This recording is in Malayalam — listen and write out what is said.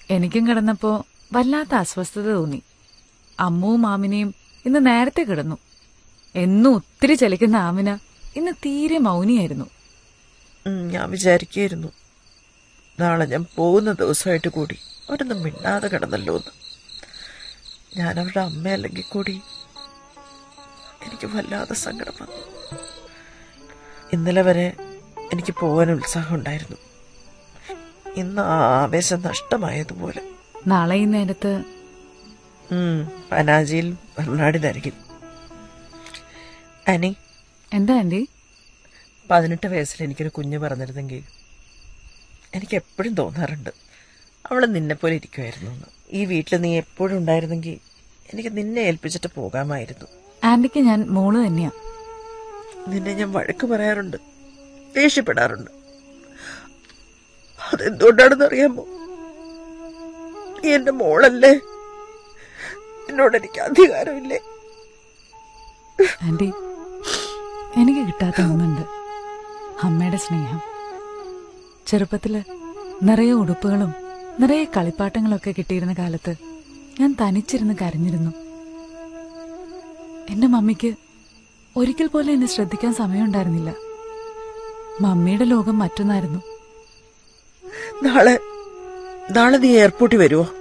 എനിക്കും കിടന്നപ്പോ വല്ലാത്ത അസ്വസ്ഥത തോന്നി അമ്മുവും മാമിനെയും ഇന്ന് നേരത്തെ കിടന്നു എന്നും ഒത്തിരി ചലിക്കുന്ന ആമിന ഇന്ന് തീരെ മൗനിയായിരുന്നു ഉം, ഞാൻ വിചാരിക്കുകയായിരുന്നു നാളെ ഞാൻ പോകുന്ന ദിവസമായിട്ട് കൂടി അവരൊന്നും മിണ്ടാതെ കിടന്നല്ലോ എന്ന് ഞാൻ അവരുടെ അമ്മയല്ലെങ്കിൽ കൂടി എനിക്ക് വല്ലാതെ സങ്കടം വന്നു ഇന്നലെ വരെ എനിക്ക് പോകാൻ ഉത്സാഹം ഉണ്ടായിരുന്നു ഇന്ന് ആ ആവേശം നഷ്ടമായതുപോലെ നാളെ ഈ നേരത്ത് ഉം, പനാജിയിൽ ഭരണാടിനായിരിക്കും അനി എന്താ ആന്റി പതിനെട്ട് വയസ്സിൽ എനിക്കൊരു കുഞ്ഞ് പറഞ്ഞിരുന്നെങ്കിൽ എനിക്ക് എപ്പോഴും തോന്നാറുണ്ട് അവൾ നിന്നെപ്പോലെ ഇരിക്കുമായിരുന്നു എന്ന് ഈ വീട്ടിൽ നീ എപ്പോഴും ഉണ്ടായിരുന്നെങ്കിൽ എനിക്ക് നിന്നെ ഏൽപ്പിച്ചിട്ട് പോകാമായിരുന്നു ആന്റിക്ക് ഞാൻ മോള് തന്നെയാ നിന്നെ ഞാൻ വഴക്ക് പറയാറുണ്ട് ദേഷ്യപ്പെടാറുണ്ട് അതെന്തുകൊണ്ടാണെന്ന് അറിയാമോ നീ എന്റെ മോളല്ലേ എന്നോട് എനിക്ക് അധികാരമില്ലേ ആന്റി എനിക്ക് കിട്ടാത്ത ഒന്നുണ്ട് അമ്മയുടെ സ്നേഹം ചെറുപ്പത്തില് നിറയെ ഉടുപ്പുകളും നിറയെ കളിപ്പാട്ടങ്ങളൊക്കെ കിട്ടിയിരുന്ന കാലത്ത് ഞാൻ തനിച്ചിരുന്ന് കരഞ്ഞിരുന്നു എന്റെ മമ്മിക്ക് ഒരിക്കൽ പോലും എന്നെ ശ്രദ്ധിക്കാൻ സമയമുണ്ടായിരുന്നില്ല മമ്മിയുടെ ലോകം മറ്റൊന്നായിരുന്നു നാളെ നാളെ നീ എയർപോർട്ടിൽ വരുമോ